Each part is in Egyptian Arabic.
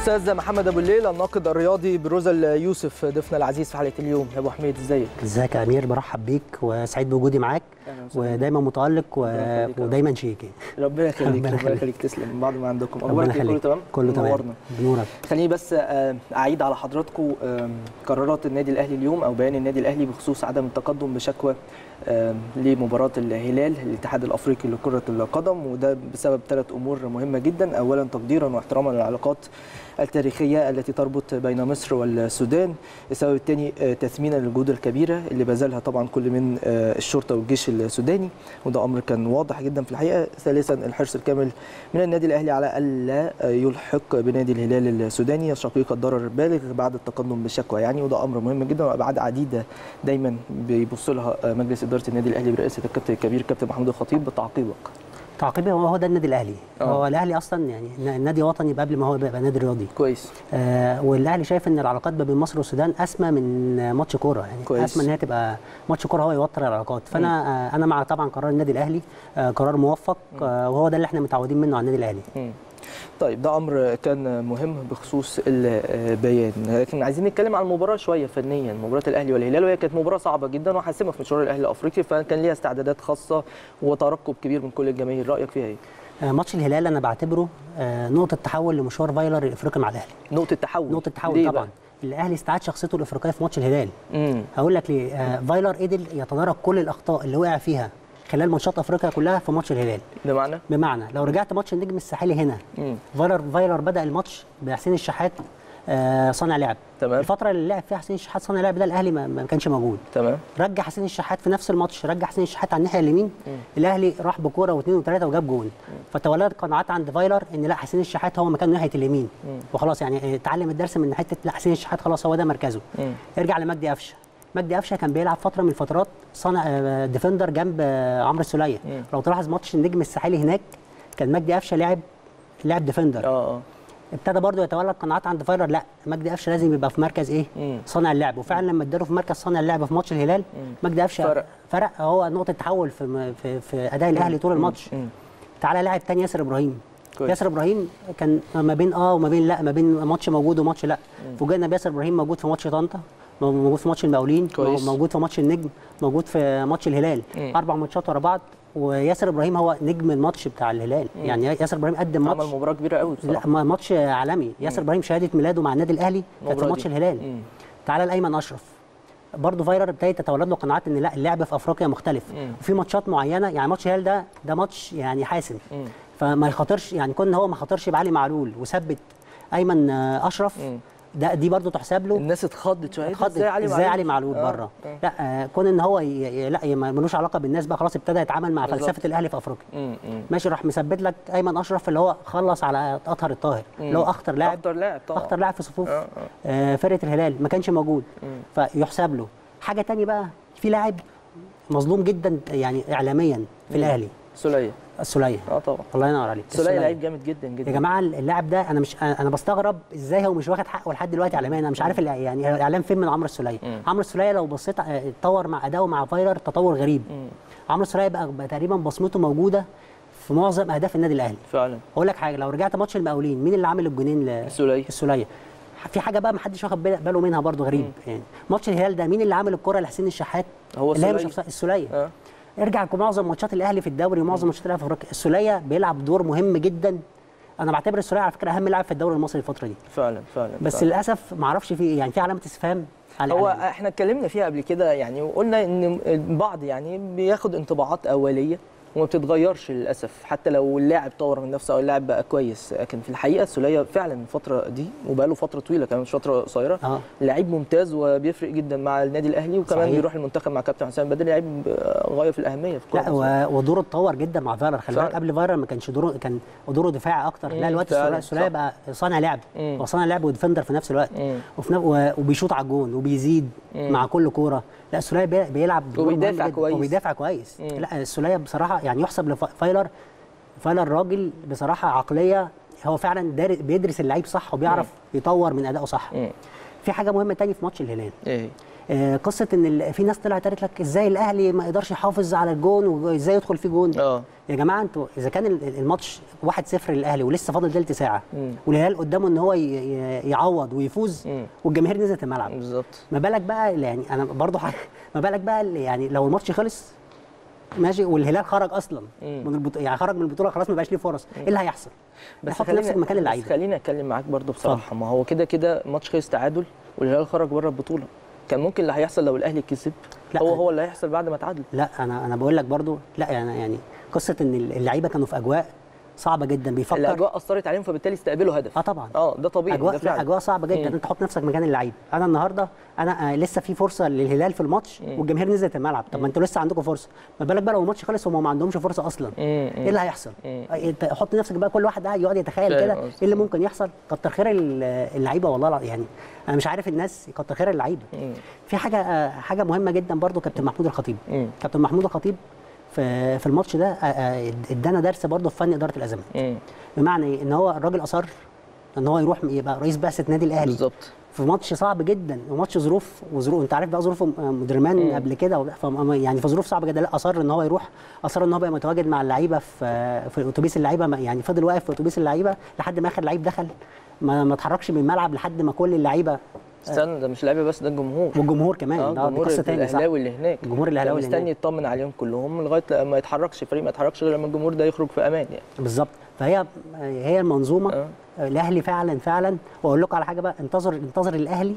الاستاذ محمد ابو الليل الناقد الرياضي بروزل يوسف ضيفنا العزيز في حلقه اليوم يا ابو حميد ازيك ازيك يا امير برحب بيك وسعيد بوجودي معاك ودايما متالق و... ودايما شيك ربنا يخليك ربنا ربنا يخليك. يخليك تسلم بعد ما عندكم ربنا اخبارك إيه؟ كله يخليك. تمام كله تمام منورنا. بنورك خليني بس آه، اعيد على حضراتكم آه، قرارات النادي الاهلي اليوم او بيان النادي الاهلي بخصوص عدم التقدم بشكوى آه، لمباراه الهلال الاتحاد الافريقي لكره القدم وده بسبب ثلاث امور مهمه جدا اولا تقديرا واحتراما للعلاقات التاريخيه التي تربط بين مصر والسودان السبب الثاني آه، تثمينا للجهود الكبيره اللي بذلها طبعا كل من آه، الشرطه والجيش السوداني وده امر كان واضح جدا في الحقيقه ثالثا الحرص الكامل من النادي الاهلي على الا يلحق بنادي الهلال السوداني شقيق الضرر البالغ بعد التقدم بشكوى يعني وده امر مهم جدا وابعاد عديده دايما بيبص لها مجلس اداره النادي الاهلي برئاسه الكابتن الكبير كابتن محمود الخطيب بتعقيبك تعقيبي هو هو ده النادي الاهلي آه. هو الاهلي اصلا يعني نادي وطني يبقى قبل ما هو يبقى نادي رياضي كويس آه والاهلي شايف ان العلاقات ما بين مصر والسودان اسمى من آه، ماتش كوره يعني كويس. اسمى ان هي تبقى ماتش كوره هو يوتر العلاقات فانا آه انا مع طبعا قرار النادي الاهلي آه قرار موفق آه وهو ده اللي احنا متعودين منه على النادي الاهلي مم. طيب ده امر كان مهم بخصوص البيان لكن عايزين نتكلم عن المباراه شويه فنيا مباراه الاهلي والهلال وهي كانت مباراه صعبه جدا وحاسمه في مشوار الاهلي الافريقي فكان ليها استعدادات خاصه وترقب كبير من كل الجماهير رايك فيها ايه آه ماتش الهلال انا بعتبره آه نقطه تحول لمشوار فايلر الافريقي مع الاهلي نقطه تحول نقطه تحول ليه طبعا بقى؟ الاهلي استعاد شخصيته الافريقيه في ماتش الهلال امم هقول لك ليه آه فايلر قدر يتدارك كل الاخطاء اللي وقع فيها خلال ماتشات افريقيا كلها في ماتش الهلال بمعنى بمعنى لو رجعت ماتش النجم الساحلي هنا امم فايلر فايلر بدا الماتش بحسين الشحات آه صانع لعب تمام. الفتره اللي لعب فيها حسين الشحات صانع لعب ده الاهلي ما, ما كانش موجود تمام رجع حسين الشحات في نفس الماتش رجع حسين الشحات على الناحيه اليمين الاهلي راح بكوره واثنين وثلاثه وجاب جون فتولدت قناعات عند فايلر ان لا حسين الشحات هو مكانه ناحيه اليمين وخلاص يعني آه، اتعلم الدرس من حته لا حسين الشحات خلاص هو ده مركزه مم. ارجع لمجدي قفشه مجدي قفشه كان بيلعب فتره من الفترات صانع آه، ديفندر جنب آه، عمرو السوليه مم. لو تلاحظ ماتش النجم الساحلي هناك كان مجدي قفشه لاعب لاعب ديفندر اه اه ابتدى برضه يتولد قناعات عند فايلر لا مجدي قفشه لازم يبقى في مركز ايه مم. صانع اللعب وفعلا لما اداله في مركز صانع اللعب في ماتش الهلال مجدي قفشه فرق. فرق هو نقطه تحول في في, في اداء الاهلي طول الماتش مم. تعالى لاعب تاني ياسر ابراهيم كويس. ياسر ابراهيم كان ما بين اه وما بين لا ما بين ماتش موجود وماتش لا فوجئنا بياسر ابراهيم موجود في ماتش طنطا موجود في ماتش المقاولين كويس. موجود في ماتش النجم موجود في ماتش الهلال مم. اربع ماتشات ورا بعض وياسر ابراهيم هو نجم الماتش بتاع الهلال يعني ياسر ابراهيم قدم ماتش عمل مباراه كبيره قوي لا بصراحه ما- ماتش عالمي ياسر ابراهيم شهاده ميلاده مع النادي الاهلي كانت في المباراة ماتش دي. الهلال مم. تعالى لايمن اشرف برضه فايرر ابتدت تتولد له قناعات ان لا اللعب في افريقيا مختلف مم. وفي ماتشات معينه يعني ماتش الهلال ده ده ماتش يعني حاسم مم. فما يخاطرش يعني كون هو ما خاطرش بعلي معلول وثبت ايمن آه، اشرف مم. ده دي برضه تحسب له الناس اتخضت شويه اتخض ازاي علي ازاي علي معلول آه، بره آه. لا آه كون ان هو ي... ي- لا ي- ملوش علاقه بالناس بقى خلاص ابتدى يتعامل مع بالظبط. فلسفه الاهلي في افريقيا مم. مم. ماشي راح مثبت لك ايمن اشرف اللي هو خلص على اطهر الطاهر اللي هو اخطر لاعب اخطر لاعب طبعا اخطر لاعب في صفوف آه، آه. آه فرقه الهلال ما كانش موجود فيحسب له حاجه تانية بقى في لاعب مظلوم جدا يعني اعلاميا في الاهلي سوليه السوليه اه طبعا الله ينور عليك سوليه السولية. لعيب جامد جدا جدا يا جماعه اللاعب ده انا مش انا بستغرب ازاي هو مش واخد حقه لحد دلوقتي اعلاميا انا مش عارف الإع- يعني الاعلام فين من عمرو السوليه عمرو السوليه لو بصيت آه، اتطور مع اداؤه مع فايلر تطور غريب عمرو السوليه بقى, بقى تقريبا بصمته موجوده في معظم اهداف النادي الاهلي فعلا اقول لك حاجه لو رجعت ماتش المقاولين مين اللي عامل الجونين ل- السولية. السوليه في حاجه بقى ما حدش واخد باله باله منها برضو غريب يعني ماتش الهلال ده مين اللي عامل الكره لحسين الشحات هو اللي هي مش السولية. أوفسايد، السوليه اه ارجع معظم ماتشات الاهلي في الدوري ومعظم ماتشات الاهلي في افريقيا السوليه بيلعب دور مهم جدا انا بعتبر السوليه على فكره اهم لاعب في الدوري المصري الفتره دي فعلا فعلا بس فعلا. للاسف ما اعرفش في إيه، يعني في علامه استفهام على هو علامة. احنا اتكلمنا فيها قبل كده يعني وقلنا ان البعض يعني بياخد انطباعات اوليه وما بتتغيرش للاسف حتى لو اللاعب طور من نفسه او اللاعب بقى كويس لكن في الحقيقه السوليه فعلا الفتره دي وبقى له فتره طويله كمان مش فتره قصيره اه لعيب ممتاز وبيفرق جدا مع النادي الاهلي وكمان صحيح. بيروح المنتخب مع كابتن حسام بدري لعيب غايه في الاهميه في الكوره لا المصرية. و- ودوره اتطور جدا مع فايرر خلي بالك فعلا. قبل فايرر ما كانش دوره كان دوره دفاعي اكتر لا مم، الوقت فعلا، السوليه السوليه صح. بقى صانع لعب مم. هو صانع لعب وديفندر في نفس الوقت مم. وفي نف... و- وبيشوط على الجون وبيزيد مع كل كوره لا السوليه بي- بيلعب دور مهم وبيدافع جداً، كويس. وبيدافع كويس مم. لا السوليه بصراحه يعني يحسب لفايلر فايلر راجل بصراحه عقليه هو فعلا دار- بيدرس اللعيب صح وبيعرف يطور من ادائه صح مم. في حاجه مهمه تاني في ماتش الهلال ايه هي؟ آه، قصه ان ال- في ناس طلعت قالت لك ازاي الاهلي ما يقدرش يحافظ على الجون وازاي يدخل في جون اه يا جماعه انتوا اذا كان ال- الماتش 1-0 للاهلي ولسه فاضل تلت ساعه مم. والهلال قدامه ان هو ي- ي- يعوض ويفوز مم. والجماهير نزلت الملعب بالظبط ما بالك بقى يعني انا برضو حاجة ما بالك بقى يعني لو الماتش خلص ماشي والهلال خرج اصلا مم. من البطوله يعني خرج من البطوله خلاص ما بقاش ليه فرص ايه اللي هيحصل؟ بس حط خليني نفسك مكان بس اللعيبه خليني اتكلم معاك برضو بصراحه ما هو كده كده ماتش خلص تعادل والهلال خرج بره البطوله كان ممكن اللي هيحصل لو الاهلي كسب لا. هو هو اللي هيحصل بعد ما تعادل لا انا انا بقول لك برضو لا يعني يعني قصه ان اللعيبه كانوا في اجواء صعبه جدا بيفكر الاجواء اثرت عليهم فبالتالي استقبلوا هدف اه طبعا اه ده طبيعي اجواء ده لا فعلا اجواء صعبه جدا مم. انت تحط نفسك مكان اللعيب انا النهارده انا آه لسه في فرصه للهلال في الماتش مم. والجماهير نزلت الملعب طب ما انتوا لسه عندكم فرصه ما بالك بقى لو الماتش خلص هم ما عندهمش فرصه اصلا مم. ايه اللي هيحصل؟ مم. آه، انت حط نفسك بقى كل واحد قاعد يقعد يتخيل فاهم كده قصدك. ايه اللي ممكن يحصل كتر خير ال- اللعيبه والله الع- يعني انا مش عارف الناس كتر خير اللعيبه مم. في حاجه آه، حاجه مهمه جدا برضو كابتن محمود الخطيب مم. كابتن محمود الخطيب في في الماتش ده آه، آه، ادانا درس برضو في فن اداره الازمات مم. بمعنى ايه ان هو الراجل اصر ان هو يروح يبقى رئيس بعثه نادي الاهلي بالظبط في ماتش صعب جدا وماتش ظروف وظروف انت عارف بقى ظروف مدرمان مم. قبل كده وبتاع، فم- يعني في ظروف صعبه جدا لا اصر ان هو يروح اصر ان هو يبقى متواجد مع اللعيبه في في اتوبيس اللعيبه ما- يعني فضل واقف في اتوبيس اللعيبه لحد ما اخر لعيب دخل ما ما اتحركش من الملعب لحد ما كل اللعيبه استنى ده مش لعيبه بس ده الجمهور والجمهور كمان اه ده دي جمهور قصه تاني صح الاهلاوي اللي هناك الجمهور الاهلاوي اللي مستني هناك. يطمن عليهم كلهم لغايه ما يتحركش فريق ما يتحركش غير لما الجمهور ده يخرج في امان يعني بالظبط فهي هي المنظومه اه الاهلي فعلا فعلا واقول لكم على حاجه بقى انتظر انتظر الاهلي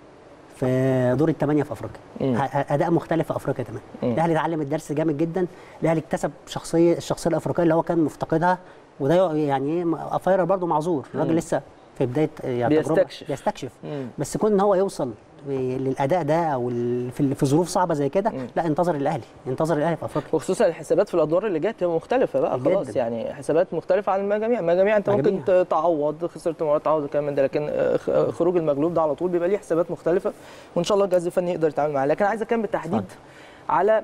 في دور الثمانيه في افريقيا مم. ه- اداء مختلف في افريقيا تمام مم. الاهلي اتعلم الدرس جامد جدا الاهلي اكتسب شخصيه الشخصيه الافريقيه اللي هو كان مفتقدها وده يعني ايه فايرر برضه معذور الراجل مم. لسه في بدايه يعني تجربة- بيستكشف. بيستكشف مم. بس كون ان هو يوصل للاداء ده او ال- في في ظروف صعبه زي كده مم. لا انتظر الاهلي انتظر الاهلي في افريقيا وخصوصا الحسابات في الادوار اللي جت هي مختلفه بقى جداً. خلاص يعني حسابات مختلفه عن المجاميع المجاميع انت مجاميع. ممكن ت- تعوض خسرت مباراه تعوض وكلام من ده لكن آه، خ- خروج المغلوب ده على طول بيبقى ليه حسابات مختلفه وان شاء الله الجهاز الفني يقدر يتعامل معاها لكن عايز اتكلم بالتحديد اتفضل. على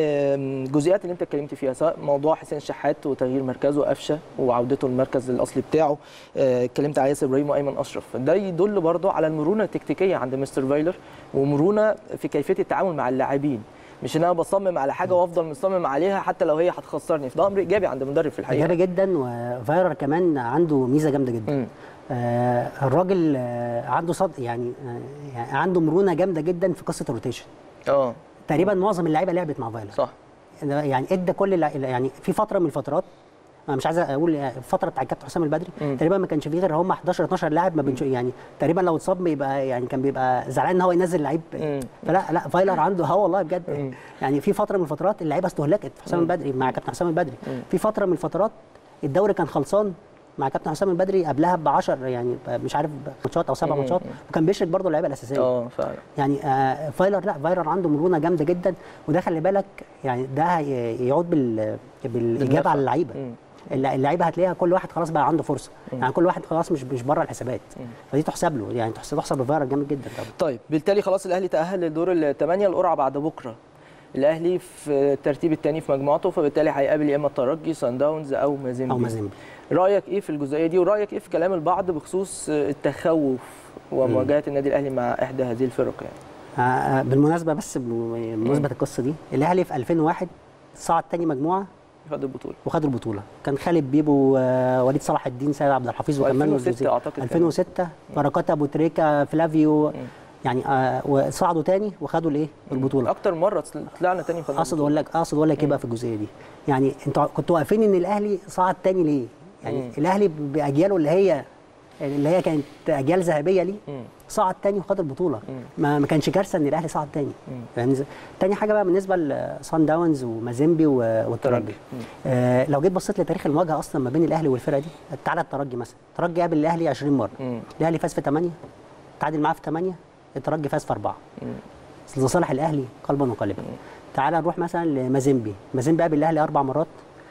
آم، الجزئيات اللي انت اتكلمت فيها سواء موضوع حسين الشحات وتغيير مركزه قفشه وعودته للمركز الاصلي بتاعه آه، اتكلمت على ياسر ابراهيم وايمن اشرف ده يدل برضه على المرونه التكتيكيه عند مستر فايلر ومرونه في كيفيه التعامل مع اللاعبين مش ان انا بصمم على حاجه وافضل مصمم عليها حتى لو هي هتخسرني فده امر ايجابي عند المدرب في الحقيقه ايجابي جدا وفايرر كمان عنده ميزه جامده جدا مم. آه الراجل آه عنده صد يعني, آه يعني عنده مرونه جامده جدا في قصه الروتيشن اه تقريبا معظم اللعيبه لعبت مع فايلر صح يعني ادى كل اللع... يعني في فتره من الفترات انا مش عايز اقول الفتره بتاع الكابتن حسام البدري مم. تقريبا ما كانش فيه غير هم 11 12 لاعب ما بنشوف يعني تقريبا لو اتصاب بيبقى يعني كان بيبقى زعلان ان هو ينزل لعيب مم. فلا لا فايلر عنده اه والله بجد مم. يعني في فتره من الفترات اللعيبه استهلكت في حسام مم. البدري مع كابتن حسام البدري مم. في فتره من الفترات الدوري كان خلصان مع كابتن حسام البدري قبلها ب 10 يعني مش عارف ماتشات او سبع مم. ماتشات وكان بيشرك برضه اللعيبه الاساسيه اه فعلا يعني آه فايلر لا فايلر عنده مرونه جامده جدا وده خلي بالك يعني ده هي- يعود بال بالاجابه بالنفع. على اللعيبه مم. الل- اللعيبه هتلاقيها كل واحد خلاص بقى عنده فرصه مم. يعني كل واحد خلاص مش مش بره الحسابات مم. فدي تحسب له يعني تحسب تحسب لفايلر جامد جدا طبعا طيب بالتالي خلاص الاهلي تاهل لدور الثمانيه القرعه بعد بكره الاهلي في الترتيب الثاني في مجموعته فبالتالي هيقابل يا اما الترجي سان داونز او مازيمبي او مازيمبي رايك ايه في الجزئيه دي ورايك ايه في كلام البعض بخصوص التخوف ومواجهه النادي الاهلي مع احدى هذه الفرق يعني آه، آه، بالمناسبه بس بمناسبه القصه دي الاهلي في 2001 صعد تاني مجموعه خد البطوله وخد البطوله كان خالد بيبو آه، وليد صلاح الدين سيد عبد الحفيظ وكمال 2006 اعتقد كمان. 2006 بركات ابو تريكه فلافيو مم. يعني آه وصعدوا تاني وخدوا الايه البطوله اكتر مره طلعنا تاني خدنا اقصد البطولة. اقول لك اقصد اقول لك ايه بقى في الجزئيه دي يعني انتوا كنتوا واقفين ان الاهلي صعد تاني ليه يعني مم. الاهلي باجياله اللي هي اللي هي كانت اجيال ذهبيه ليه مم. صعد تاني وخد البطوله مم. ما, ما كانش كارثه ان الاهلي صعد تاني مم. فاهم ازاي؟ تاني حاجه بقى بالنسبه لصن داونز ومازيمبي و- والترجي مم. آه لو جيت بصيت لتاريخ المواجهه اصلا ما بين الاهلي والفرقه دي تعالى الترجي مثلا الترجي قابل الاهلي 20 مره مم. الاهلي فاز في 8 تعادل معاه في 8 الترجي فاز في 4 مم. لصالح الاهلي قلبا وقالبا تعالى نروح مثلا لمازيمبي مازيمبي قابل الاهلي اربع مرات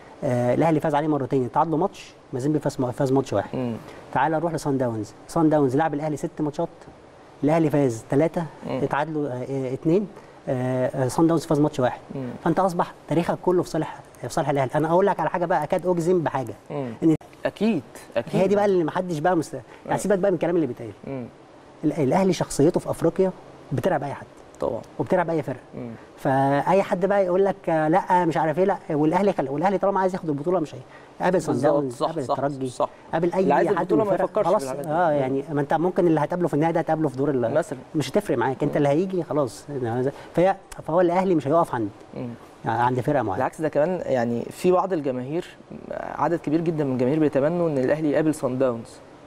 آه الاهلي فاز عليه مرتين تعادلوا ماتش مازيمبي فاز فاز ماتش واحد مم. تعالى نروح لصن داونز صن داونز لعب الاهلي ست ماتشات الاهلي فاز ثلاثه مم. اتعادلوا آه، آه، اثنين آه، آه، صن داونز فاز ماتش واحد مم. فانت اصبح تاريخك كله في صالح في صالح الاهلي انا اقول لك على حاجه بقى اكاد اجزم بحاجه مم. ان اكيد اكيد هي دي بقى اللي محدش بقى مست... يعني سيبك بقى من الكلام اللي بيتقال مم. ال- الاهلي شخصيته في افريقيا بتلعب اي حد طبعا وبتلعب اي فرقه مم. فاي حد بقى يقول لك آه، لا مش عارف ايه لا والاهلي خل... والاهلي طالما عايز ياخد البطوله مش هي قابل صن بالظبط، داونز صح، قابل صح، الترجي صح. قابل اللي عايز اي حد البطولة من ما الفرق. يفكرش خلاص بالحاجات دي. اه مم. يعني ما انت ممكن اللي هتقابله في النهائي ده هتقابله في دور ال... مثلا. مش هتفرق معاك انت اللي هيجي خلاص فهي فهو الاهلي مش هيقف عند مم. يعني عند فرقه معينه بالعكس ده كمان يعني في بعض الجماهير عدد كبير جدا من الجماهير بيتمنوا ان الاهلي يقابل صن داونز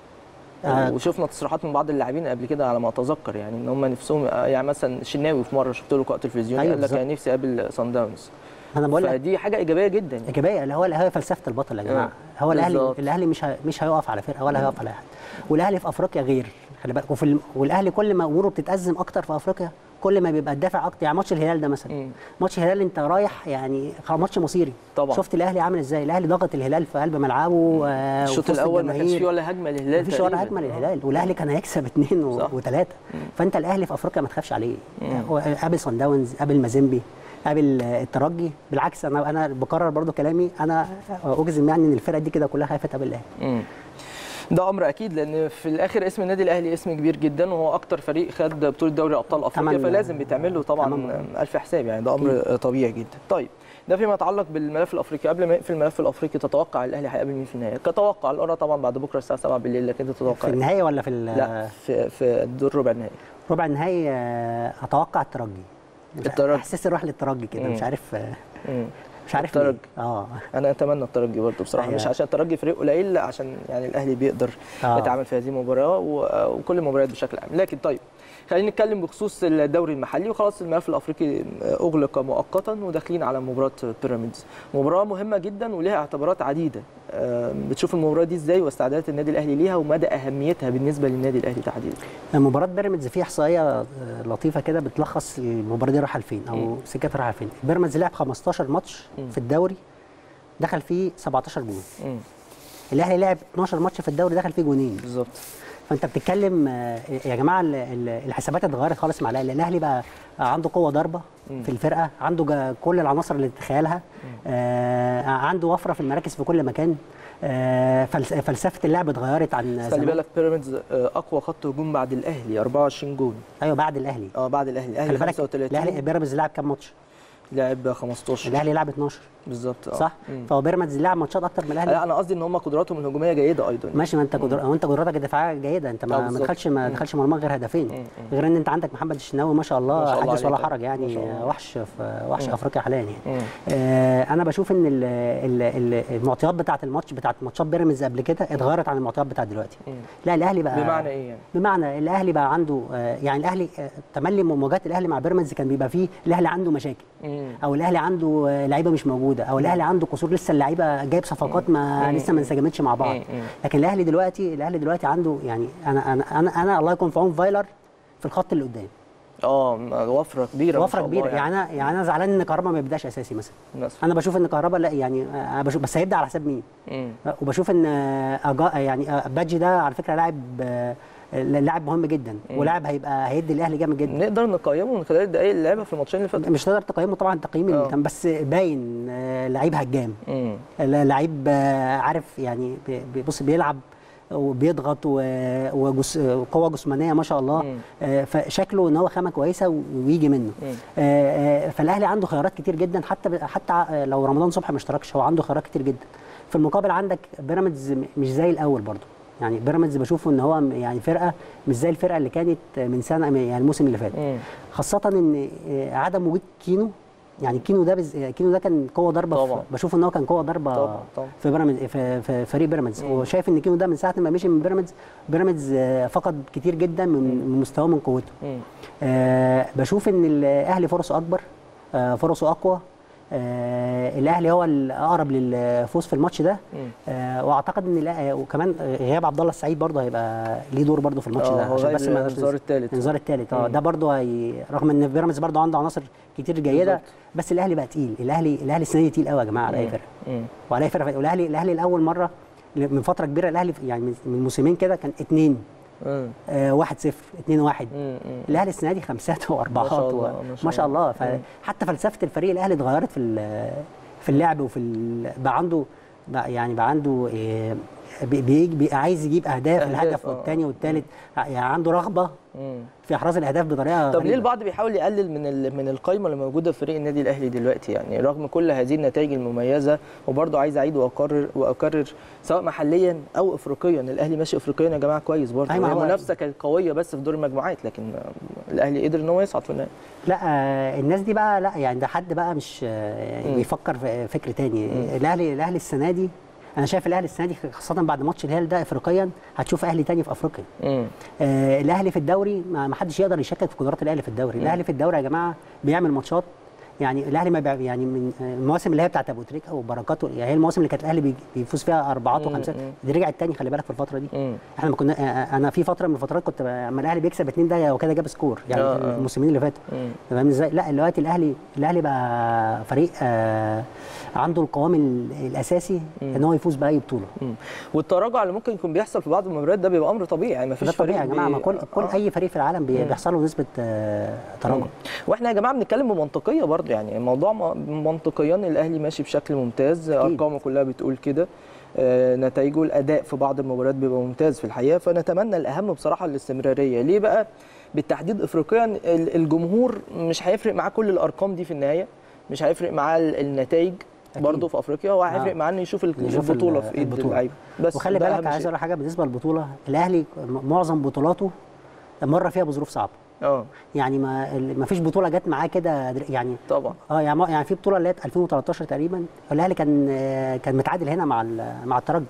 آه. وشفنا تصريحات من بعض اللاعبين قبل كده على ما اتذكر يعني ان هم نفسهم يعني مثلا الشناوي في مره شفت له لقاء تلفزيوني أيوة قال لك بالظبط. انا نفسي اقابل صن داونز انا بقول لك فدي حاجه ايجابيه جدا يعني. ايجابيه اللي هو هي فلسفه البطل يا جماعه آه، هو الاهلي بالظبط. الاهلي مش ه- مش هيقف على فرقه ولا هيقف على احد والاهلي في افريقيا غير خلي بالك وفي الم... والاهلي كل ما اموره بتتازم اكتر في افريقيا كل ما بيبقى الدافع اكتر يعني ماتش الهلال ده مثلا مم. ماتش الهلال انت رايح يعني خلاص ماتش مصيري طبعا. شفت الاهلي عامل ازاي الاهلي ضغط الهلال في قلب ملعبه آه، الشوط وفي وسط الاول ما كانش الجماهير. فيه ولا هجمه للهلال مفيش ولا تقريباً. هجمه للهلال والاهلي كان هيكسب اثنين صح. وثلاثه فانت الاهلي في افريقيا ما تخافش عليه مم. هو قابل صن داونز قابل مازيمبي قابل آه، الترجي بالعكس انا انا بكرر برضو كلامي انا اجزم يعني ان الفرقه دي كده كلها خايفه تقابل الاهلي مم. ده امر اكيد لان في الاخر اسم النادي الاهلي اسم كبير جدا وهو اكتر فريق خد بطوله دوري ابطال افريقيا تمام. فلازم بيتعمل له طبعا تمام. الف حساب يعني ده امر طبيعي جدا طيب ده فيما يتعلق بالملف الافريقي قبل ما يقفل الملف الافريقي تتوقع الاهلي هيقابل مين في النهائي كتوقع القرعه طبعا بعد بكره الساعه 7 بالليل لكن انت تتوقع في إيه؟ النهائي ولا في لا في في الدور ربع النهائي ربع النهائي آه، اتوقع الترجي مش- الترجي. احساسي راح للترجي كده مم. مش عارف آه، مم. مش عارف ليه. الترجي. اه انا اتمنى الترجي برضه بصراحه أيوة. مش عشان الترجي فريق قليل لا عشان يعني الاهلي بيقدر آه. يتعامل في هذه المباراه و- وكل المباريات بشكل عام لكن طيب خلينا نتكلم بخصوص الدوري المحلي وخلاص الملف الافريقي اغلق مؤقتا وداخلين على مباراه بيراميدز مباراه مهمه جدا ولها اعتبارات عديده آم، بتشوف المباراه دي ازاي واستعدادات النادي الاهلي ليها ومدى اهميتها بالنسبه للنادي الاهلي تحديدا مباراة بيراميدز فيها احصائيه آه، لطيفه كده بتلخص المباراه دي رايحه لفين او مم. سكتها رايحه لفين بيراميدز لعب 15 ماتش مم. في الدوري دخل فيه 17 جون مم، الاهلي لعب 12 ماتش في الدوري دخل فيه جونين بالظبط فانت بتتكلم آه، يا جماعه ال- ال- الحسابات اتغيرت خالص مع الاهلي الاهلي بقى عنده قوه ضربه مم. في الفرقه عنده جا- كل العناصر اللي تتخيلها آه عنده وفره في المراكز في كل مكان آه فلس- فلسفه اللعب اتغيرت عن خلي زمان بالك بيراميدز آه، اقوى خط هجوم بعد الاهلي 24 جون ايوه بعد الاهلي اه بعد الاهلي خلي الاهلي بالك 35 الاهلي بيراميدز لعب كام ماتش؟ لعب 15 الاهلي لعب 12 بالظبط اه صح؟ مم. فهو بيراميدز لعب ماتشات اكتر من الاهلي لا انا قصدي ان هم قدراتهم الهجوميه جيده ايضا ماشي ما انت قدر... وانت قدراتك الدفاعيه جيده انت آه، ما ما بالظبط. دخلش ما مم. دخلش مرمى غير هدفين مم. غير ان انت عندك محمد الشناوي ما شاء الله ما شاء الله حدث ولا عليه حرج طبعاً. ما شاء يعني الله. وحش في وحش مم. افريقيا حاليا يعني مم. آه انا بشوف ان ال... ال... ال... المعطيات بتاعه الماتش بتاعه ماتشات بيراميدز قبل كده اتغيرت عن المعطيات بتاعه دلوقتي مم. لا الاهلي بقى بمعنى ايه يعني؟ بمعنى الاهلي بقى عنده آه يعني الاهلي آه تملي مواجهات الاهلي مع بيراميدز كان بيبقى فيه الاهلي عنده مشاكل مم. او الاهلي عنده آه، لعيبه مش موجوده او الاهلي عنده قصور لسه اللعيبه جايب صفقات ما مم. لسه ما انسجمتش مع بعض مم. مم. لكن الاهلي دلوقتي الاهلي دلوقتي عنده يعني انا انا انا, أنا الله يكون في عون فايلر في الخط اللي قدام اه وفره كبيره ما وفره شاء الله كبيره يعني انا يعني انا زعلان ان كهربا ما يبداش اساسي مثلا الناس. انا بشوف ان كهربا لا يعني انا بشوف بس هيبدا على حساب مين مم. وبشوف ان أجا يعني بادجي ده على فكره لاعب لاعب مهم جدا ولاعب هيبقى هيدي الاهلي جامد جدا نقدر نقيمه من خلال الدقائق اللي لعبها في الماتشين اللي فاتوا مش تقدر تقيمه طبعا تقييم آه. اللي كان بس باين آه، لعيب هجام مم. لعيب آه، عارف يعني بي- بي- بص بيلعب وبيضغط و- وجس- وقوه جسمانيه ما شاء الله مم. آه، فشكله ان هو خامه كويسه ويجي منه مم. آه، آه، فالاهلي عنده خيارات كتير جدا حتى حتى آه، لو رمضان صبحي ما اشتركش هو عنده خيارات كتير جدا في المقابل عندك بيراميدز م- مش زي الاول برضه يعني بيراميدز بشوفه ان هو م- يعني فرقه مش زي الفرقه اللي كانت من سنه يعني الموسم اللي فات مم. خاصه ان آه، عدم وجود كينو يعني كينو ده بز... كينو ده كان قوه ضربه طبعاً. في... بشوف ان هو كان قوه ضربه طبعاً، طبعاً. في بيراميدز في, في فريق بيراميدز مم. وشايف ان كينو ده من ساعه ما مشي من بيراميدز بيراميدز آه، فقد كتير جدا من من مستواه من قوته مم. آه بشوف ان الاهلي فرصه اكبر آه فرصه اقوى آه الاهلي هو الاقرب للفوز في الماتش ده مم. آه واعتقد ان الأ- وكمان غياب عبد الله السعيد برضه هيبقى ليه دور برضه في الماتش آه، ده هو عشان غايب بس ما الانذار الثالث الانذار الثالث اه مم. ده برضه هي... رغم ان بيراميدز برضه عنده عناصر كتير جيده بالظبط. بس الاهلي بقى تقيل الاهلي الاهلي السنه دي تقيل قوي يا جماعه على اي فرقه مم. وعلى اي فرقه والاهلي الاهلي لاول مره من فتره كبيره الاهلي يعني من- من موسمين كده كان 2 مم. آه 1 0 2 1 مم. مم. الاهلي السنه دي خمسات واربعات ما شاء الله، و... ما شاء ما شاء الله الله. فحتى فلسفه الفريق الاهلي اتغيرت في ال- في اللعب وفي ال... بقى عنده بقى يعني بقى عنده إيه بي- بيجي بي عايز يجيب اهداف أهداف، الهدف آه. والثاني والثالث يعني عنده رغبه مم. في احراز الاهداف بطريقه طب ليه غريبة. البعض بيحاول يقلل من ال- من القائمه اللي موجوده في فريق النادي الاهلي دلوقتي يعني رغم كل هذه النتائج المميزه وبرضه عايز اعيد واكرر واكرر سواء محليا او افريقيا الاهلي ماشي افريقيا يا جماعه كويس برضه أيوة، هي هو- المنافسه كانت قويه بس في دور المجموعات لكن آه، الاهلي قدر ان هو يصعد في النهايه لا آه، الناس دي بقى لا يعني ده حد بقى مش آه، يعني مم. بيفكر في فكر تاني الاهلي الاهلي السنه دي انا شايف الاهلي السنه دي خاصه بعد ماتش الهلال ده افريقيا هتشوف اهلي تاني في افريقيا مم. آه الاهلي في الدوري ما ما حدش يقدر يشكك في قدرات الاهلي في الدوري الاهلي في الدوري يا جماعه بيعمل ماتشات يعني الاهلي ما بيع- يعني من آه، المواسم اللي هي بتاعت ابو تريكه وبركات يعني هي المواسم اللي كانت الاهلي بي- بيفوز فيها اربعات مم، وخمسات مم. دي رجعت تاني خلي بالك في الفتره دي مم. احنا ما كنا آه، انا في فتره من الفترات كنت ب- اما الاهلي بيكسب اتنين ده هو كده جاب سكور يعني آه، آه. الموسمين اللي فاتوا مم. فاهم ازاي؟ لا دلوقتي الاهلي الاهلي بقى فريق آه عنده القوام ال- الاساسي ان هو يفوز باي بطوله مم. والتراجع اللي ممكن يكون بيحصل في بعض المباريات ده بيبقى امر طبيعي يعني ما فيش ده طبيعي يا فريق جماعه بي- ما كل كل آه. اي فريق في العالم بي- بيحصل له نسبه آه تراجع مم. واحنا يا جماعه بنتكلم بمنطقيه برضه يعني الموضوع م- منطقيا الاهلي ماشي بشكل ممتاز ارقامه كلها بتقول كده آه، نتائجه الاداء في بعض المباريات بيبقى ممتاز في الحقيقه فنتمنى الاهم بصراحه الاستمراريه ليه بقى بالتحديد افريقيا ال- الجمهور مش هيفرق معاه كل الارقام دي في النهايه مش هيفرق معاه ال- النتائج أكيد. برضه في افريقيا هو هيفرق آه. معاه انه يشوف ال- يشوف البطوله ال- في ايد البطولة. اللعيبه بس وخلي ده بالك أهم عايز شيء. اقول لك حاجه بالنسبه للبطوله الاهلي م- معظم بطولاته مر فيها بظروف صعبه اه يعني ما ال- ما فيش بطوله جت معاه كده در- يعني طبعا اه يعني ما- يعني في بطوله اللي هي 2013 تقريبا الاهلي كان آه، كان متعادل هنا مع ال- مع الترجي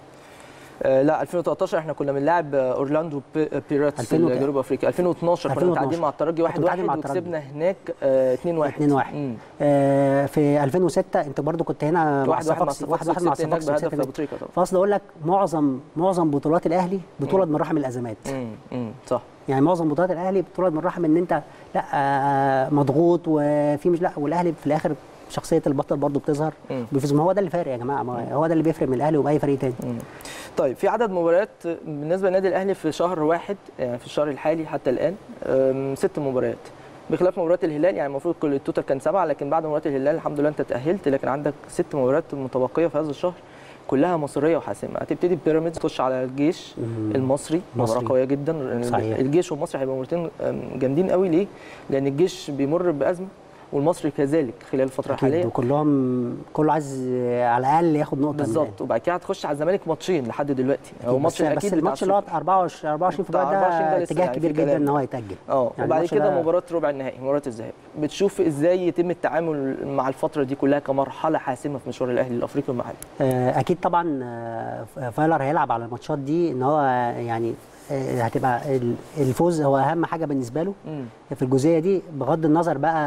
آه، لا 2013 احنا كنا بنلعب آه، اورلاندو بي- بيراتس 2000 في جنوب افريقيا 2012 كنا 2012 متعادلين مع الترجي 1 كنت متعادل 1 مع الترجي. وكسبنا هناك 2 1 2 1 آه في 2006 انت برضو كنت هنا مع واحد واحد مع صفاقسي واحد واحد مع وكسبت هناك صفاقسي بهدف وكسبت ابو تريكه طبعا فاصل اقول لك معظم معظم بطولات الاهلي بطوله من رحم الازمات امم امم صح يعني معظم بطولات الاهلي بطوله من رحم ان انت لا آه مضغوط وفي مش لا والاهلي في الاخر شخصيه البطل برضو بتظهر مم. بيفوز ما هو ده اللي فارق يا جماعه ما هو ده اللي بيفرق من الاهلي وباي فريق تاني مم. طيب في عدد مباريات بالنسبه للنادي الاهلي في شهر واحد يعني في الشهر الحالي حتى الان أم، ست مباريات بخلاف مباراه الهلال يعني المفروض كل التوتال كان سبعه لكن بعد مباراه الهلال الحمد لله انت تاهلت لكن عندك ست مباريات متبقيه في هذا الشهر كلها مصريه وحاسمه هتبتدي بيراميدز تخش على الجيش مم. المصري مباراه مصري. قويه جدا صحيح. الجيش والمصري هيبقوا مباراتين أم، جامدين قوي ليه؟ لان الجيش بيمر بازمه والمصري كذلك خلال الفتره اكيد الحاليه وكلهم كله عايز آه، على الاقل ياخد نقطه من بالظبط وبعد كده هتخش على الزمالك ماتشين لحد دلوقتي الأهلي. هو بس, ماتش بس اكيد الماتش اللي هو 24 24 بتاع فبراير 24 ده ده لسه اتجاه يعني كبير في جدا كلام. ان هو يتاجل اه يعني وبعد الماتش كده ده- مباراه ربع النهائي مباراه الذهاب بتشوف ازاي يتم التعامل مع الفتره دي كلها كمرحله حاسمه في مشوار الاهلي الافريقي والمحلي آه، اكيد طبعا آه، فايلر هيلعب على الماتشات دي ان هو آه، يعني آه، هتبقى ال- الفوز هو اهم حاجه بالنسبه له في الجزئيه دي بغض النظر بقى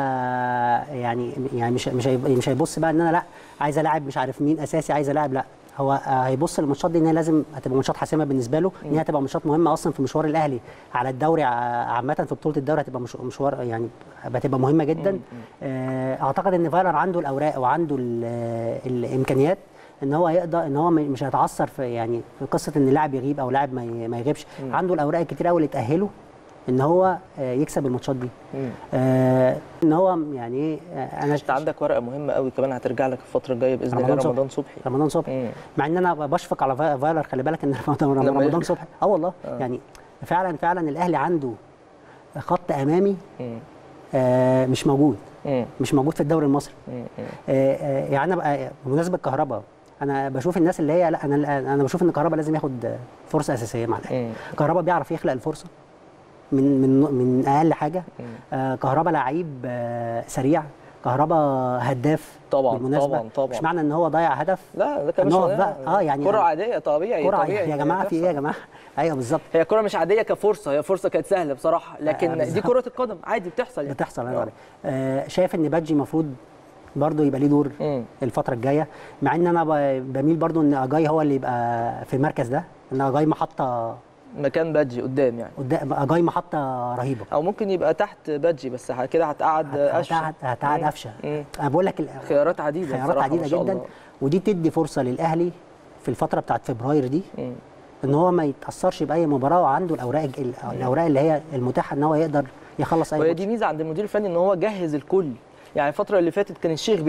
يعني يعني مش مش هيب- مش هيبص بقى ان انا لا عايز الاعب مش عارف مين اساسي عايز الاعب لا هو آه، هيبص للماتشات دي ان هي لازم هتبقى ماتشات حاسمه بالنسبه له ان هي هتبقى ماتشات مهمه اصلا في مشوار الاهلي على الدوري ع- عامه في بطوله الدوري هتبقى مش- مشوار يعني هتبقى مهمه جدا آه، اعتقد ان فايلر عنده الاوراق وعنده ال- الامكانيات ان هو يقدر ان هو م- مش هيتعثر في يعني في قصه ان لاعب يغيب او لاعب ما ي- ما يغيبش عنده الاوراق الكتير قوي اللي تاهله ان هو آه، يكسب الماتشات دي مم. آه، ان هو يعني ايه آه، انا انت عندك ورقه مهمه قوي كمان هترجع لك الفتره الجايه باذن الله رمضان صبحي. رمضان صبحي رمضان صبحي مم. مع ان انا بشفق على فا- فايلر خلي بالك ان رمضان لما رمضان يرجع. صبحي اه والله آه. يعني فعلا فعلا الاهلي عنده خط امامي مم. آه، مش موجود مم. مش موجود في الدوري المصري مم. مم. آه، آه، يعني انا بقى بمناسبه كهرباء انا بشوف الناس اللي هي لا انا انا بشوف ان كهرباء لازم ياخد آه، فرصه اساسيه مع الاهلي مم. كهرباء بيعرف يخلق الفرصه من من من اقل حاجه مم. آه كهرباء لعيب آه سريع كهرباء هداف طبعا بالمناسبة. طبعا طبعا مش معنى ان هو ضيع هدف لا ده كان مش نقف بقى. آه، يعني كره يعني- عاديه طبيعي كرة طبيعي يا جماعه في ايه يا جماعه ايوه بالظبط هي كرة مش عادية كفرصة هي فرصة كانت سهلة بصراحة لكن آه، دي بالظبط. كرة القدم عادي بتحصل يعني بتحصل آه. ايوه عليك. آه شايف ان بادجي المفروض برضه يبقى ليه دور مم. الفتره الجايه مع ان انا ب- بميل برضه ان اجاي هو اللي يبقى في المركز ده ان اجاي محطه مكان بادجي قدام يعني قدام اجاي محطه رهيبه او ممكن يبقى تحت بادجي بس ه- كده هتقعد قفشه هتقعد هتقعد مم. قفشه مم. انا بقول لك ال- خيارات عديده خيارات بصراحة، عديده ما شاء جدا الله. ودي تدي فرصه للاهلي في الفتره بتاعت فبراير دي مم. ان هو ما يتاثرش باي مباراه وعنده الاوراق الج- الاوراق اللي هي المتاحه ان هو يقدر يخلص اي وهي ماتش دي ميزه عند المدير الفني ان هو جهز الكل يعني الفتره اللي فاتت كان الشيخ بيلعب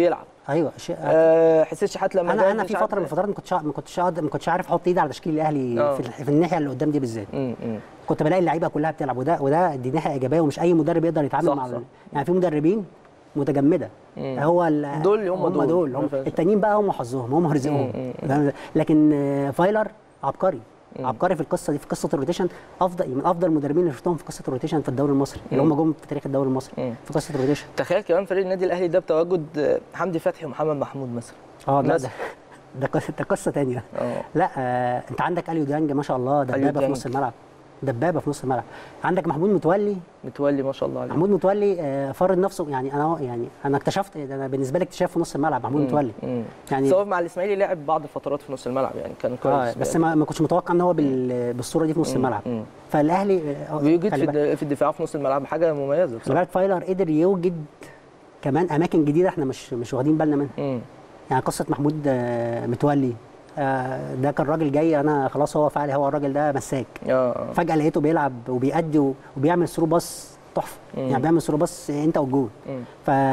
ايوه شيء آه حسين شحات لما انا جاب انا مش في عارف- فتره من الفترات ما كنتش ما كنتش قادر- ما كنتش عارف احط ايدي على تشكيل الاهلي آه. في, ال- في الناحيه اللي قدام دي بالذات مم، مم. كنت بلاقي اللعيبه كلها بتلعب وده وده دي ناحيه ايجابيه ومش اي مدرب يقدر يتعامل صح، مع صح. ال- يعني في مدربين متجمده مم. هو ال- دول هم هم دول. دول ما هم فيهاش. التانيين بقى هم حظهم هم رزقهم مم، مم. فاهم إزاي؟ لكن آه، فايلر عبقري عبقري في القصه دي في قصه الروتيشن افضل من افضل المدربين اللي شفتهم في قصه الروتيشن في الدوري المصري اللي هم جم في تاريخ الدوري المصري مم. في قصه الروتيشن تخيل كمان فريق النادي الاهلي ده بتواجد آه، حمدي فتحي ومحمد محمود مثلا اه لا بس. ده ده قصه ده قصه ثانيه اه لا آه انت عندك اليو ديانج ما شاء الله دبابه في ديانج. نص الملعب دبابه في نص الملعب عندك محمود متولي متولي ما شاء الله عليه محمود متولي آه، فرض نفسه يعني انا يعني انا اكتشفت ده انا بالنسبه لي اكتشاف في نص الملعب محمود متولي مم. يعني سواء مع الاسماعيلي لعب بعض الفترات في نص الملعب يعني كان اه كويس بس يعني. ما, ما كنتش متوقع ان هو بال- بالصوره دي في نص الملعب مم. فالاهلي آه، بيوجد خلي في, بالك- الد- في الدفاع في نص الملعب حاجه مميزه خلي بصراحه بالك فايلر قدر يوجد كمان اماكن جديده احنا مش مش واخدين بالنا منها مم. يعني قصه محمود آه، متولي آه، ده كان راجل جاي انا خلاص هو فعلي هو الراجل ده مساك اه آه. فجاه لقيته بيلعب وبيأدي و- وبيعمل ثرو باص تحفه مم. يعني بيعمل ثرو باص انت والجون مم.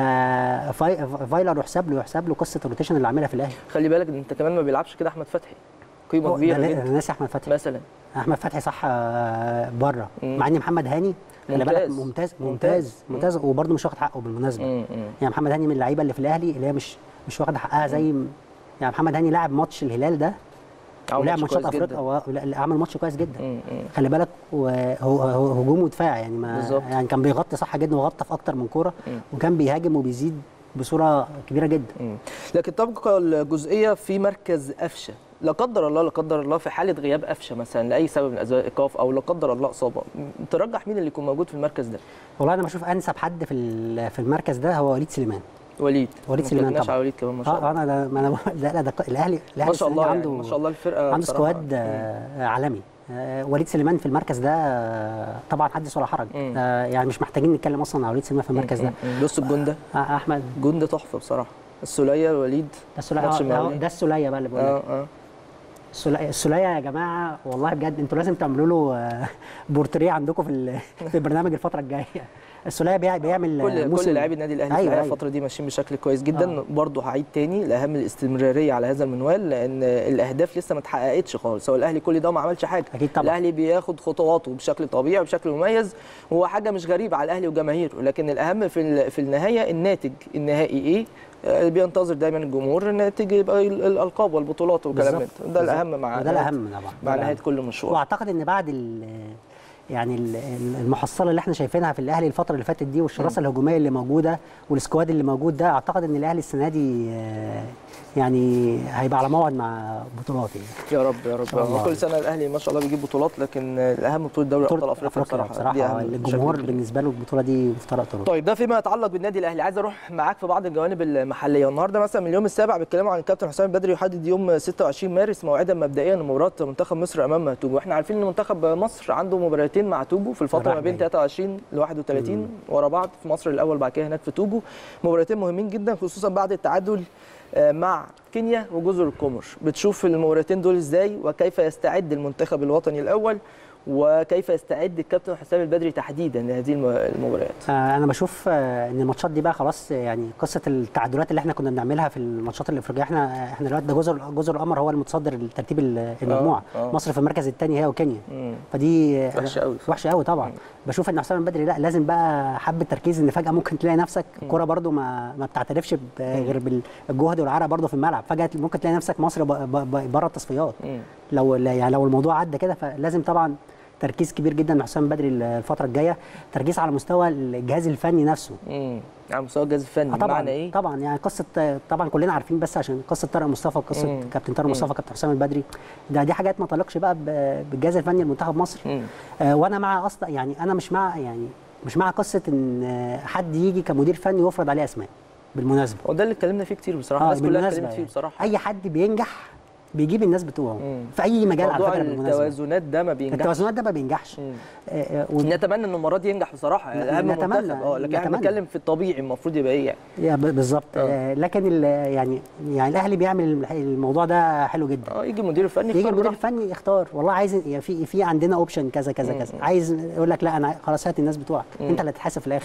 ففايلر يحسب له يحسب له قصه الروتيشن اللي عاملها في الاهلي خلي بالك انت كمان ما بيلعبش كده احمد فتحي قيمه هو- كبيره انا جدا أنا ناسي احمد فتحي مثلا احمد فتحي صح آه، بره مم. مع ان محمد هاني خلي بالك ممتاز. ممتاز ممتاز. ممتاز ممتاز وبرده مش واخد حقه بالمناسبه مم. مم. يعني محمد هاني من اللعيبه اللي في الاهلي اللي هي مش مش واخده حقها زي م- يعني محمد هاني لاعب ماتش الهلال ده عمل ولعب ماتش ماتشات كويس افريقيا جدا. و- لا- لا، عمل ماتش كويس جدا مم. مم. خلي بالك وهو هو هجوم ودفاع يعني ما بالظبط. يعني كان بيغطي صح جدا وغطى في اكتر من كوره مم. وكان بيهاجم وبيزيد بصوره كبيره جدا مم. لكن تبقى الجزئيه في مركز قفشه لا قدر الله لا قدر الله في حاله غياب قفشه مثلا لاي سبب من اسباب ايقاف او لا قدر الله اصابه م- ترجح مين اللي يكون موجود في المركز ده والله انا بشوف انسب حد في ال- في المركز ده هو وليد سليمان وليد وليد ما سليمان اتكلمناش طبعا. على وليد كمان ما شاء اه الله انا ده ما انا لا لا ده ق- الاهلي الاهلي ما شاء السنة دي الله عنده يعني ما شاء الله الفرقه عنده بصراحة. سكواد آه، عالمي آه، وليد سليمان في المركز ده آه، طبعا حدث ولا حرج مم. آه، يعني مش محتاجين نتكلم اصلا على وليد سليمان في المركز ده مم. بص الجون ده آه، احمد جون ده تحفه بصراحه السوليه الوليد ده السوليه ماتش آه، المقاولين. ده السوليه بقى اللي بقول لك اه اه السوليه السوليه يا جماعه والله بجد انتوا لازم تعملوا له آه، بورتريه عندكم في ال- في البرنامج الفتره الجايه السوليه بيع- بيعمل كل موسم كل لاعبي النادي الاهلي أيوة، في الحقيقة أيوة. الفتره دي ماشيين بشكل كويس جدا آه. برضه هعيد تاني الاهم الاستمراريه على هذا المنوال لان الاهداف لسه ما اتحققتش خالص هو الاهلي كل ده ما عملش حاجه أكيد طبعا. الاهلي بياخد خطواته بشكل طبيعي وبشكل مميز وهو حاجه مش غريبه على الاهلي وجماهيره لكن الاهم في ال- في النهايه الناتج النهائي ايه آه، بينتظر دايما الجمهور الناتج يبقى ال- الالقاب والبطولات والكلام من بالظبط، ده ده بالظبط. الاهم مع وده نهاية- الاهم طبعا مع ده نهايه الأهم. كل مشوار واعتقد ان بعد ال يعني ال- ال- المحصله اللي احنا شايفينها في الاهلي الفتره اللي فاتت دي والشراسه الهجوميه اللي موجوده والسكواد اللي موجود ده اعتقد ان الاهلي السنه دي آه، يعني هيبقى على موعد مع بطولات يعني يا رب يا رب شاء الله. كل سنه الاهلي ما شاء الله بيجيب بطولات لكن الاهم بطوله دوري ابطال افريقيا بصراحه, بصراحه دي أهم الجمهور بشكل كبير. بالنسبه له البطوله دي مفترق طرق طيب ده فيما يتعلق بالنادي الاهلي عايز اروح معاك في بعض الجوانب المحليه النهارده مثلا من اليوم السابع بيتكلموا عن الكابتن حسام البدري يحدد يوم 26 مارس موعدا مبدئيا لمباراه منتخب مصر امام توجو واحنا عارفين ان منتخب مصر عنده مباراتين مع توجو في الفتره رايح ما بين جاي. 23 ل 31 ورا بعض في مصر الاول بعد كده هناك في توجو مباراتين مهمين جدا خصوصا بعد التعادل آه، مع كينيا وجزر القمر بتشوف المباراتين دول ازاي وكيف يستعد المنتخب الوطني الاول وكيف يستعد الكابتن حسام البدري تحديدا لهذه الم- المباريات آه، انا بشوف آه، ان الماتشات دي بقى خلاص آه، يعني قصه التعادلات اللي احنا كنا بنعملها في الماتشات الافريقيه احنا احنا دلوقتي ده جزر جزر القمر هو المتصدر ترتيب ال- المجموعه آه. مصر في المركز الثاني هي وكينيا مم. فدي آه، وحشة أوي. وحشه قوي طبعا بشوف ان حسام البدري لا لازم بقى حبه تركيز ان فجاه ممكن تلاقي نفسك الكوره برده ما ما بتعترفش ب- غير بالجهد والعرق برده في الملعب فجاه ممكن تلاقي نفسك مصر بره التصفيات مم. لو يعني لو الموضوع عدى كده فلازم طبعا تركيز كبير جدا من حسام بدري الفتره الجايه تركيز على مستوى الجهاز الفني نفسه امم على مستوى الجهاز الفني آه طبعا معنى ايه؟ طبعا يعني قصه طبعا كلنا عارفين بس عشان قصه طارق مصطفى وقصه مم. كابتن طارق مصطفى كابتن حسام البدري ده دي حاجات ما تليقش بقى ب- بالجهاز الفني لمنتخب مصر مم. آه وانا مع اصلا يعني انا مش مع يعني مش مع قصه ان آه، حد يجي كمدير فني ويفرض عليه اسماء بالمناسبه وده اللي اتكلمنا فيه كتير بصراحه آه الناس كلها بالمناسبة اتكلمت فيه يعني. بصراحه اي حد بينجح بيجيب الناس بتوعه مم. في اي مجال على موضوع فكره بالمناسبه التوازنات ده ما بينجحش التوازنات ده ما بينجحش مم. آه، آه، وال- نتمنى ان المره دي ينجح بصراحه ن- اهم نتمنى- منتخب اه لكن احنا نتمنى. بنتكلم في الطبيعي المفروض يبقى ايه يعني يا ب- بالظبط آه. آه، لكن ال- يعني يعني الاهلي بيعمل الح- الموضوع ده حلو جدا اه يجي المدير الفني يجي يختار المدير براحته. الفني يختار والله عايز يعني في في عندنا اوبشن كذا كذا مم. كذا عايز يقول لك لا انا خلاص هات الناس بتوعك مم. انت اللي هتتحاسب في الاخر صح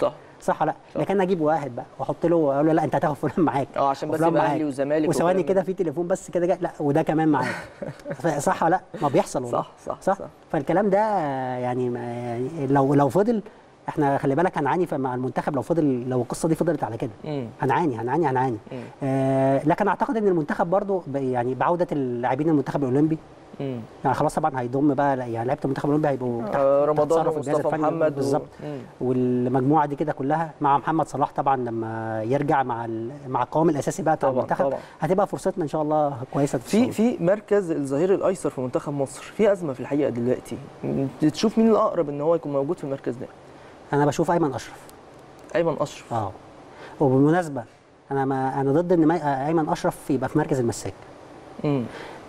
صح ولا لا لكن اجيب واحد بقى واحط له اقول له لا انت هتاخد فلان معاك اه عشان بس وفلان يبقى معاك. اهلي وزمالك وثواني وكلام كده في تليفون بس كده جاي لا وده كمان معاك ف- صح ولا لا ما بيحصل والله صح، صح، صح, صح. فالكلام ده يعني ما- يعني لو لو فضل احنا خلي بالك هنعاني ف- مع المنتخب لو فضل لو القصه دي فضلت على كده مم. هنعاني هنعاني هنعاني مم. آه لكن اعتقد ان المنتخب برضو ب- يعني بعوده اللاعبين المنتخب الاولمبي مم. يعني خلاص طبعا هيضم بقى يعني لعيبه المنتخب الاولمبي هيبقوا تحت آه، تحت رمضان تصرف الجهاز ومصطفى الفني محمد و- بالظبط مم. والمجموعه دي كده كلها مع محمد صلاح طبعا لما يرجع مع ال- مع القوام الاساسي بقى بتاع طبعاً، المنتخب طبعاً. هتبقى فرصتنا ان شاء الله كويسه في الصعود. في مركز الظهير الايسر في منتخب مصر في ازمه في الحقيقه دلوقتي تشوف مين الاقرب ان هو يكون موجود في المركز ده انا بشوف ايمن اشرف ايمن اشرف اه وبالمناسبه انا ما انا ضد ان ما- ايمن اشرف يبقى في مركز المساك مم.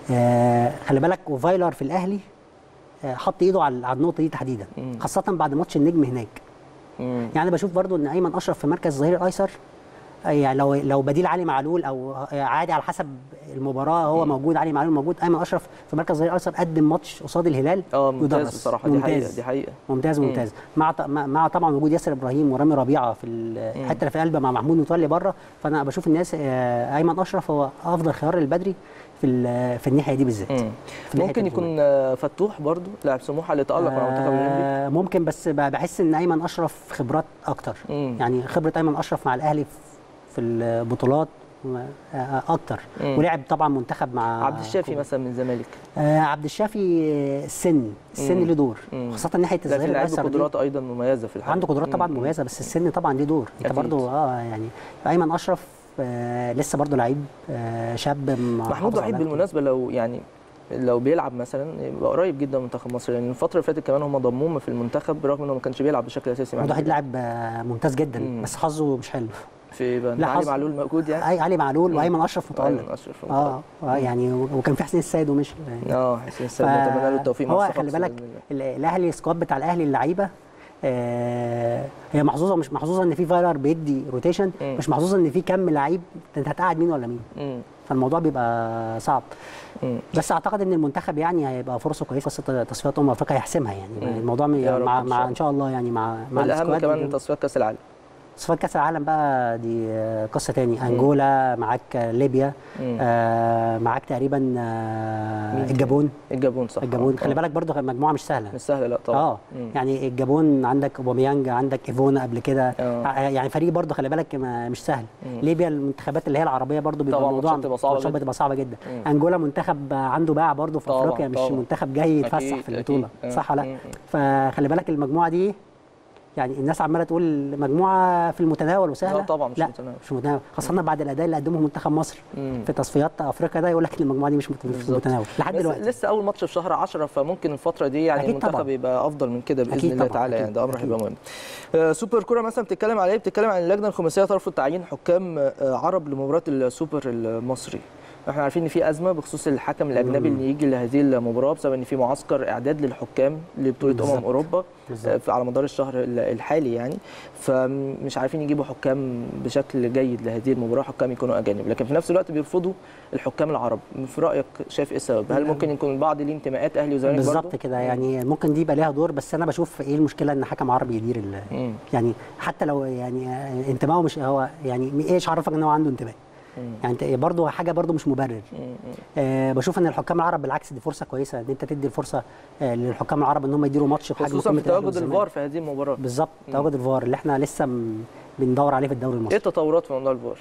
آه خلي بالك وفايلر في الاهلي آه حط ايده على على النقطه دي تحديدا مم. خاصه بعد ماتش النجم هناك مم. يعني بشوف برضو ان ايمن اشرف في مركز الظهير الايسر آه، يعني لو لو بديل علي معلول او آه، عادي على حسب المباراه هو موجود علي معلول موجود ايمن اشرف في مركز الظهير الايسر قدم ماتش قصاد الهلال اه ممتاز يدرس. بصراحه دي حقيقه ممتاز دي حقيقه ممتاز مم. ممتاز مع ط- مع مع طبعا وجود ياسر ابراهيم ورامي ربيعه في ال- حتى في قلبه مع محمود متولي بره فانا بشوف الناس آه، ايمن اشرف هو افضل خيار للبدري في ال- في الناحيه دي بالذات مم. في الناحية ممكن دي يكون آه، فتوح برضو لاعب سموحه اللي تالق مع المنتخب الاولمبي آه، ممكن بس ب- بحس ان ايمن اشرف خبرات اكتر مم. يعني خبره ايمن اشرف مع الاهلي في- في البطولات آه، اكتر مم. ولعب طبعا منتخب مع عبد الشافي مثلا من الزمالك آه، عبد الشافي آه، السن السن مم. له دور مم. خاصه ناحيه لكن الظهير لاعب الايسر دي. قدرات ايضا مميزه في الحقيقه عنده قدرات طبعا مم. مميزه بس السن طبعا ليه دور انت أكيد. برضو اه يعني ايمن اشرف آه لسه برضو لعيب آه شاب محمود محافظ وحيد على بالمناسبه لو يعني لو بيلعب مثلا يبقى قريب جدا من منتخب مصر لان الفتره اللي فاتت كمان هم ضموه في المنتخب برغم انه ما كانش بيلعب بشكل اساسي مع محمود وحيد النادي. لاعب آه ممتاز جدا مم. بس حظه مش حلو في بقى لا، علي حظ- معلول موجود يعني اي علي معلول مم. وايمن اشرف ايمن متالق اشرف اه اه يعني و- وكان في حسين السيد ومشي يعني اه حسين السيد ف- نتمنى له التوفيق مع هو الصفاقس خلي بالك بإذن الله. ال- الاهلي السكواد بتاع الاهلي اللعيبه آه هي محظوظه مش محظوظه ان في فايلر بيدي روتيشن مم. مش محظوظه ان في كم لعيب انت هتقعد مين ولا مين مم. فالموضوع بيبقى صعب مم. بس اعتقد ان المنتخب يعني هيبقى فرصه كويسه قصه تصفيات امم افريقيا هيحسمها يعني مم. الموضوع يا رب مع إن شاء مع الله. ان شاء الله يعني مع مع والاهم السكواد كمان اللي- تصفيات كاس العالم تصفيات كاس العالم بقى دي آه، قصه تاني انجولا معاك آه، ليبيا مم. آه معاك تقريبا آه مين الجابون الجابون صح الجابون آه. خلي بالك برضو مجموعه مش سهله مش سهله لا طبعا اه مم. يعني الجابون عندك اوباميانج عندك ايفونا قبل كده آه. آه، يعني فريق برضو خلي بالك ما- مش سهل مم. ليبيا المنتخبات اللي هي العربيه برضو بيبقى طبعاً الموضوع ماتشات بتبقى صعبة ماتشات جداً. بتبقى صعبه جدا مم. انجولا منتخب عنده باع برضو في طبعاً، افريقيا مش طبعاً. منتخب جاي يتفسح أكيد، في البطوله أكيد. صح ولا مم. لا فخلي بالك المجموعه دي يعني الناس عماله تقول مجموعه في المتناول وسهله لا طبعاً مش لا متناول. مش متناول خاصه بعد الاداء اللي قدمه منتخب مصر مم. في تصفيات افريقيا ده يقول لك ان المجموعه دي مش مت- مش بالظبط. متناول لحد بس دلوقتي لسه اول ماتش في شهر 10 فممكن الفتره دي يعني أكيد المنتخب طبعاً. يبقى افضل من كده باذن أكيد الله طبعاً، تعالى أكيد، يعني ده امر أكيد. هيبقى مهم آه، سوبر كوره مثلا بتتكلم عن ايه بتتكلم عن اللجنه الخماسيه ترفض تعيين حكام آه، عرب لمباراه السوبر المصري احنا عارفين ان في ازمه بخصوص الحكم الاجنبي اللي يجي لهذه المباراه بسبب ان في معسكر اعداد للحكام لبطوله امم بالظبط. اوروبا بالظبط. آه، في- على مدار الشهر ال- الحالي يعني فمش عارفين يجيبوا حكام بشكل جيد لهذه المباراه حكام يكونوا اجانب لكن في نفس الوقت بيرفضوا الحكام العرب في رايك شايف ايه السبب هل ممكن يكون البعض ليه انتماءات اهلي وزمالك برضه؟ بالظبط كده يعني ممكن دي يبقى ليها دور بس انا بشوف ايه المشكله ان حكم عربي يدير ال- مم. يعني حتى لو يعني آه، انتمائه مش هو يعني ايش عرفك ان هو عنده انتماء مم. يعني انت برضه حاجه برضه مش مبرر مم. آه بشوف ان الحكام العرب بالعكس دي فرصه كويسه ان انت تدي الفرصه آه للحكام العرب ان هم يديروا ماتش بحجم خصوصا قمة في الأهلي تواجد والزمالك. الفار في هذه المباراه بالظبط تواجد الفار اللي احنا لسه م- بندور عليه في الدوري ايه المصري التطورات في موضوع الفار؟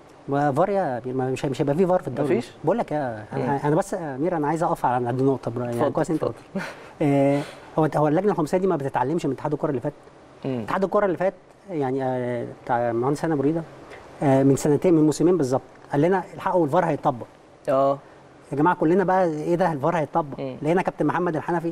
فار يا أمير، ما- مش مش هيبقى في فار في الدوري مفيش؟ المصري. بقول لك يا انا, أنا بس يا امير انا عايز اقف على عند نقطه برا- يعني اتفضل، كويس انت اتفضل. قلت آه هو هو اللجنه الخماسيه دي ما بتتعلمش من اتحاد الكره اللي فات مم. اتحاد الكره اللي فات يعني آه، بتاع المهندس هنا بريده آه، من سنتين من موسمين بالظبط قال لنا الحقوا الفار هيتطبق اه يا جماعه كلنا بقى ايه ده الفار هيتطبق مم. لقينا كابتن محمد الحنفي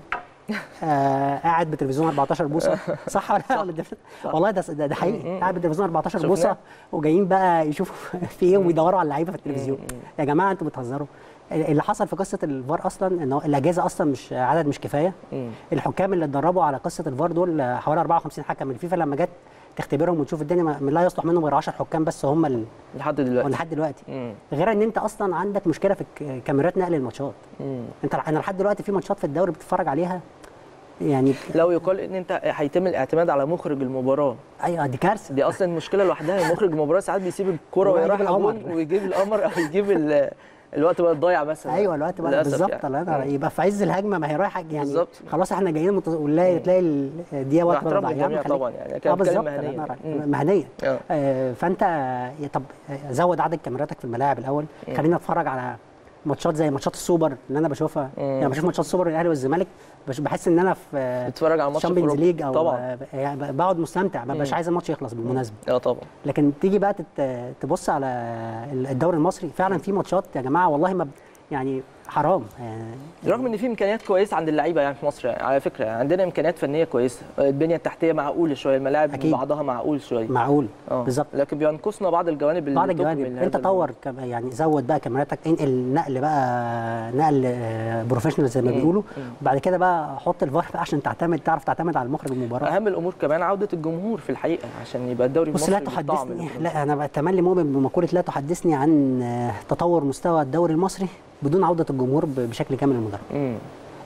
آه قاعد بتلفزيون 14 بوصه صح ولا لا ولا ده- والله ده ده, ده حقيقي قاعد بتلفزيون 14 شفناه. بوصه وجايين بقى يشوفوا في ايه ويدوروا على اللعيبه في التلفزيون يا جماعه انتوا بتهزروا اللي حصل في قصه الفار اصلا ان هو الاجهزه اصلا مش عدد مش كفايه مم. الحكام اللي اتدربوا على قصه الفار دول حوالي 54 حكم الفيفا لما جت تختبرهم وتشوف الدنيا ما لا يصلح منهم غير 10 حكام بس هم ال... لحد دلوقتي لحد دلوقتي مم. غير ان انت اصلا عندك مشكله في ك- كاميرات نقل الماتشات مم. انت انا لحد دلوقتي في ماتشات في الدوري بتتفرج عليها يعني لو يقال ان انت هيتم الاعتماد على مخرج المباراه ايوه دي كارثه دي اصلا مشكله لوحدها مخرج المباراه ساعات بيسيب الكوره يروح وهي يجيب رايحه القمر. جون ويجيب القمر او يجيب ال- الوقت بقى الضايع مثلا ايوه الوقت بقى للأسف بالظبط يعني. الله ينور عليك. يبقى في عز الهجمه ما هي رايحه يعني بالظبط. خلاص احنا جايين مت... ونلاقي تلاقي الدقيقه مع وقت احترام ضايعة. للجميع خليك- طبعا يعني اه كان بالظبط كلمه الله مهنيه ينور عليك. مم. مهنيه آه. آه فانت يا طب آه، زود عدد كاميراتك في الملاعب الاول خلينا نتفرج على ماتشات زي ماتشات السوبر اللي انا بشوفها يعني بشوف ماتشات السوبر الاهلي والزمالك بش- بحس ان انا في بتتفرج على ماتش شامبيونز أوروبا. ليج او طبعا آه، يعني بقعد مستمتع ما ببقاش عايز الماتش يخلص بالمناسبه اه طبعا لكن تيجي بقى تت- تبص على الدوري المصري فعلا في ماتشات يا جماعه والله ما ب- يعني حرام يعني رغم ان في امكانيات كويسه عند اللعيبه يعني في مصر يعني على فكره يعني عندنا امكانيات فنيه كويسه البنيه التحتيه معقوله شويه الملاعب أكيد. بعضها معقول شويه معقول اه بالظبط لكن بينقصنا بعض الجوانب اللي بعض تكمل الجوانب هذا انت ال- طور كم- يعني زود بقى كاميراتك انقل نقل بقى نقل آه، بروفيشنال زي ما بيقولوا وبعد كده بقى حط الفار بقى عشان تعتمد تعرف تعتمد على المخرج المباراه اهم الامور كمان عوده الجمهور في الحقيقه عشان يبقى الدوري بص المصري لا بالطعم تحدثني اللي- لا انا تملي مؤمن بمقوله لا تحدثني عن آه، تطور مستوى الدوري المصري بدون عوده الجمهور ب- بشكل كامل للمدرج مم.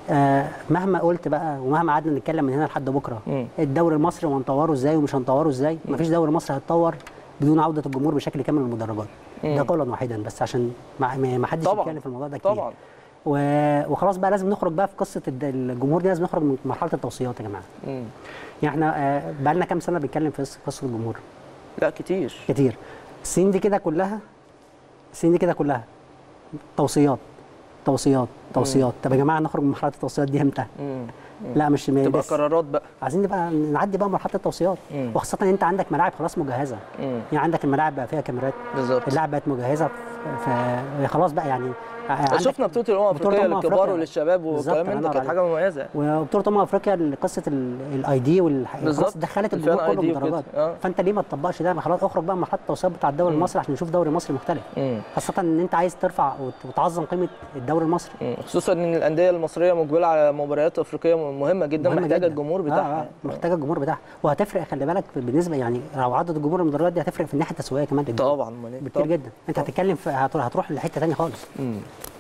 آه مهما قلت بقى ومهما قعدنا نتكلم من هنا لحد بكره مم. الدوري المصري وهنطوره ازاي ومش هنطوره ازاي مفيش دوري مصري هيتطور بدون عوده الجمهور بشكل كامل للمدرجات ده قولا واحدا بس عشان ما ما- ما حدش طبعاً. يتكلم في الموضوع ده كتير طبعا و- وخلاص بقى لازم نخرج بقى في قصه الد- الجمهور دي لازم نخرج من مرحله التوصيات يا جماعه مم. يعني احنا آه، بقى لنا كام سنه بنتكلم في قصة- قصه الجمهور لا كتير كتير السنين دي كده كلها السنين دي كده كلها توصيات توصيات توصيات طب يا جماعه نخرج من مرحله التوصيات دي امتى مم. لا مش تبقى بس قرارات بقى عايزين نبقى نعدي بقى مرحله التوصيات مم. وخاصه ان انت عندك ملاعب خلاص مجهزه مم. يعني عندك الملاعب بقى فيها كاميرات بالظبط اللعب بقت مجهزه ف ف- خلاص بقى يعني عندك شفنا بطوله الامم بطولة الافريقيه أمم للكبار أفريقيا. وللشباب بالظبط، والكلام من الله ده كانت ينور حاجه مميزه وبطوله امم افريقيا قصه الاي دي والخلاص بالظبط. دخلت الفان الجمهور كله ID وكده. بالدرجات آه. فانت ليه ما تطبقش ده خلاص اخرج بقى من مرحله التوصيات بتاع الدوري المصري عشان نشوف دوري مصري مختلف مم. خاصه ان انت عايز ترفع وت- وتعظم قيمه الدوري المصري مم. خصوصا ان الانديه المصريه مقبله على مباريات افريقيه مهمه جدا مهمة محتاجه جداً. الجمهور آه، بتاعها آه محتاجه الجمهور بتاعها وهتفرق خلي بالك بالنسبه يعني لو عدد الجمهور المدرجات دي هتفرق في الناحيه التسويقيه كمان للدوري. طبعا أمال إيه؟ بكتير طبعاً. جدا انت هتتكلم في هتروح, هتروح لحته ثانيه خالص مم.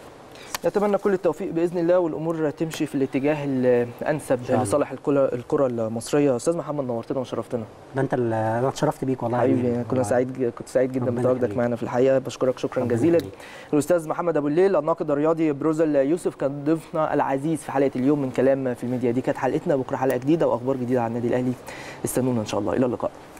نتمنى كل التوفيق باذن الله والامور تمشي في الاتجاه الانسب الله. لصالح الكره الكره المصريه استاذ محمد نورتنا وشرفتنا ده انت ال- انا اتشرفت بيك والله يا حبيبي أمين. كنا والله. سعيد كنت سعيد جدا ربنا بتواجدك يخليك. معنا في الحقيقه بشكرك شكرا ربنا جزيلا يخليك. الاستاذ محمد ابو الليل الناقد الرياضي بروزل يوسف كان ضيفنا العزيز في حلقه اليوم من كلام في الميديا دي كانت حلقتنا بكره حلقه جديده واخبار جديده عن النادي الاهلي استنونا ان شاء الله الى اللقاء